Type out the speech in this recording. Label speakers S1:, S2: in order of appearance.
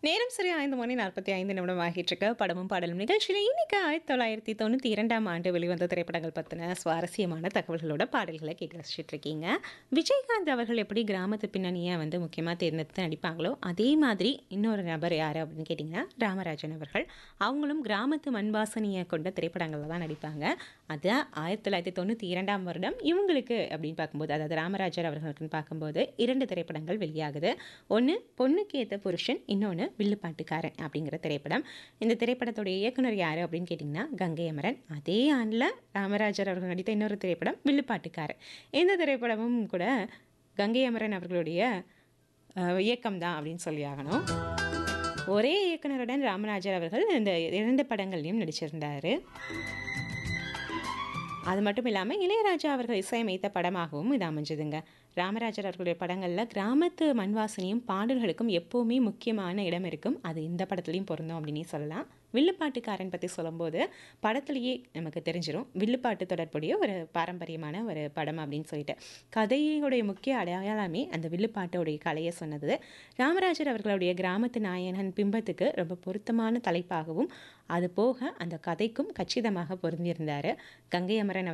S1: நேரம் சரி ஐந்து மணி நாற்பத்தி ஐந்து நிமிடம் ஆகிட்டு இருக்க படமும் பாடலும் நிகழ்ச்சியில் இன்னைக்கு ஆயிரத்தி தொள்ளாயிரத்தி தொண்ணூற்றி இரண்டாம் ஆண்டு வெளிவந்த திரைப்படங்கள் பற்றின சுவாரஸ்யமான தகவல்களோட பாடல்களை கேட்டு ரசிச்சுட்டு இருக்கீங்க விஜயகாந்த் அவர்கள் எப்படி கிராமத்து பின்னணியை வந்து முக்கியமாக தேர்ந்தெடுத்து நடிப்பாங்களோ அதே மாதிரி இன்னொரு நபர் யார் அப்படின்னு கேட்டிங்கன்னா ராமராஜன் அவர்கள் அவங்களும் கிராமத்து மண்வாசனியை கொண்ட திரைப்படங்களில் தான் நடிப்பாங்க அது ஆயிரத்தி தொள்ளாயிரத்தி தொண்ணூற்றி இரண்டாம் வருடம் இவங்களுக்கு அப்படின்னு பார்க்கும்போது அதாவது ராமராஜர் அவர்களுக்குன்னு பார்க்கும்போது இரண்டு திரைப்படங்கள் வெளியாகுது ஒன்று பொண்ணுக்கு ஏற்ற புருஷன் இன்னொன்று வில்லுப்பாட்டுக்காரன் அப்படிங்கிற திரைப்படம் இந்த திரைப்படத்துடைய இயக்குனர் யார் அப்படின்னு கேட்டிங்கன்னா கங்கை அமரன் அதே ஆண்டில் ராமராஜர் அவர்கள் நடித்த இன்னொரு திரைப்படம் வில்லுப்பாட்டுக்காரன் இந்த திரைப்படமும் கூட கங்கை அமரன் அவர்களுடைய அஹ், இயக்கம்தான் அப்படின்னு சொல்லி ஆகணும் ஒரே இயக்குனருடன் ராமராஜர் அவர்கள் இந்த இரண்டு படங்கள்லையும் நடிச்சிருந்தார் அது மட்டும் இல்லாமல் இளையராஜா அவர்கள் இசையமைத்த படமாகவும் இது அமைஞ்சதுங்க ராமராஜர் அவர்களுடைய படங்களில் கிராமத்து மண்வாசனையும் பாடல்களுக்கும் எப்போவுமே முக்கியமான இடம் இருக்கும் அது இந்த படத்துலையும் பொருந்தும் அப்படின்னு சொல்லலாம் வில்லுப்பாட்டுக்காரன் பற்றி சொல்லும்போது படத்துலேயே நமக்கு தெரிஞ்சிடும் வில்லுப்பாட்டு தொடர்புடைய ஒரு பாரம்பரியமான ஒரு படம் அப்படின்னு சொல்லிட்டு கதையுடைய முக்கிய அடையாளமே அந்த வில்லுப்பாட்டோடைய கலையை சொன்னது ராமராஜர் அவர்களுடைய கிராமத்து நாயகன் பிம்பத்துக்கு ரொம்ப பொருத்தமான தலைப்பாகவும் அது போக அந்த கதைக்கும் கச்சிதமாக பொருந்தியிருந்தார் கங்கை அமரன் அவர்